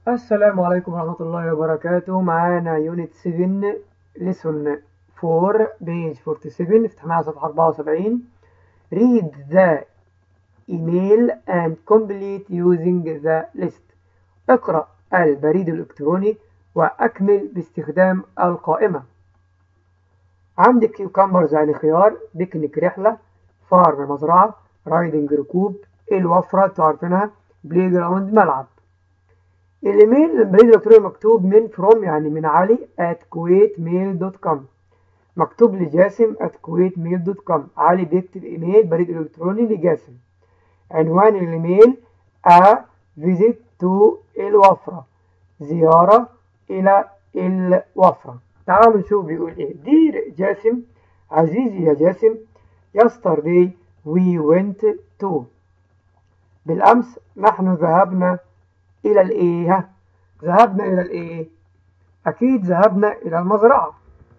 السلام عليكم ورحمة الله وبركاته معانا يونت 7 ليسون 4 بيج 47 افتح معايا صفحة 74 read the email and complete using the list اقرأ البريد الإلكتروني وأكمل باستخدام القائمة عندك كيوكمبرز يعني خيار بيكنيك رحلة فارم مزرعة رايدنج ركوب الوفرة تعرفينها بلاي جراوند ملعب الايميل البريد الالكتروني مكتوب من فروم يعني من علي at kuwaitmail.com مكتوب لجاسم at kuwaitmail.com علي بيكتب ايميل بريد الكتروني لجاسم عنوان الايميل a visit to الوفرة زيارة الى الوفرة تعالوا نشوف بيقول ايه دير جاسم عزيزي يا جاسم yesterday we went to بالامس نحن ذهبنا إلى الإيه؟ ذهبنا إلى الإيه؟ أكيد ذهبنا إلى المزرعة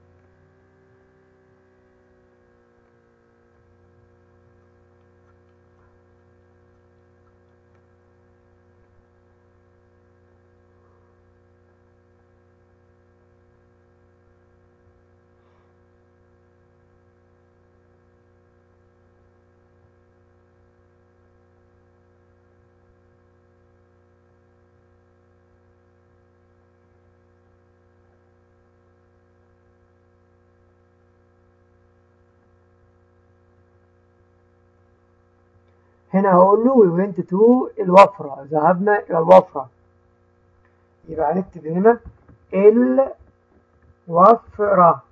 هنا هقول له we went to الوفرة ذهبنا إلى الوفرة يبقى هنكتب هنا الوفرة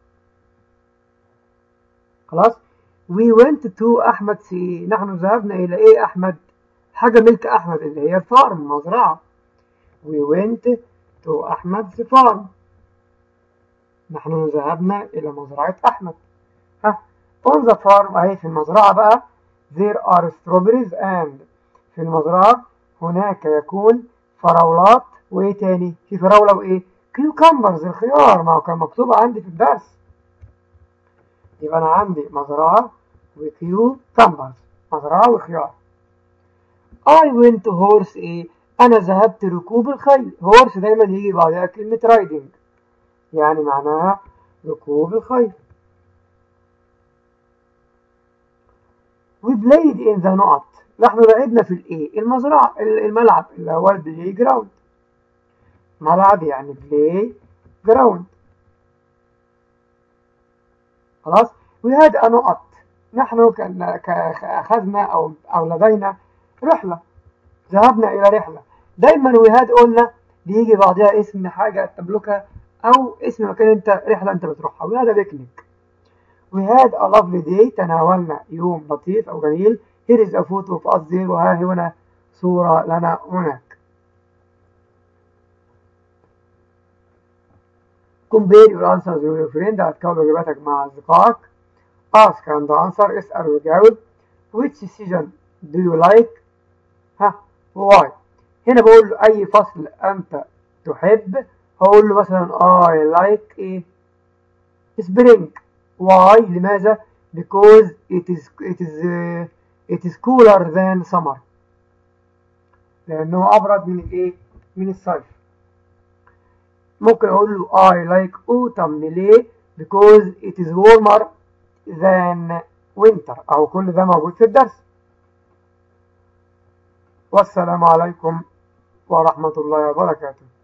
خلاص we went to أحمد سي نحن ذهبنا إلى إيه أحمد حاجة ملك أحمد اللي هي فارم مزرعة we went to أحمد فارم نحن ذهبنا إلى مزرعة أحمد ها on the farm أهي في المزرعة بقى there are strawberries and في المزرعة هناك يكون فراولات وايه تاني في فراولة وايه كيوكمبرز الخيار ما هو كان مكتوب عندي في الدرس يبقى انا عندي مزرعة وكيوكمبرز مزرعة وخيار I went to horse ايه انا ذهبت ركوب الخيل هورس دايما يجي بعدها كلمة رايدنج يعني معناها ركوب الخيل We played in the نقط نحن لعبنا في الايه المزرعة الملعب اللي هو البلاي جراوند ملعب يعني بلاي جراوند خلاص we had a نقط نحن أخذنا أو أو لدينا رحلة ذهبنا إلى رحلة دايما we had قلنا بيجي بعدها اسم حاجة تملكها أو اسم مكان أنت رحلة أنت بتروحها we had a picnic We had a lovely day تناولنا يوم لطيف أو جميل Here is a photo of us there وها هنا صورة لنا هناك Compare your answers with your friend هتكون إجاباتك مع أصدقائك Ask and answer اسأل وجاوب Which season do you like ها why هنا بقول له أي فصل أنت تحب هقول له مثلا I like إيه spring why لماذا because it is it is uh, it is cooler than summer لأنه أبرد من الإيه من الصيف ممكن أقول له I like autumn ليه because it is warmer than winter أو كل ده موجود في الدرس والسلام عليكم ورحمة الله وبركاته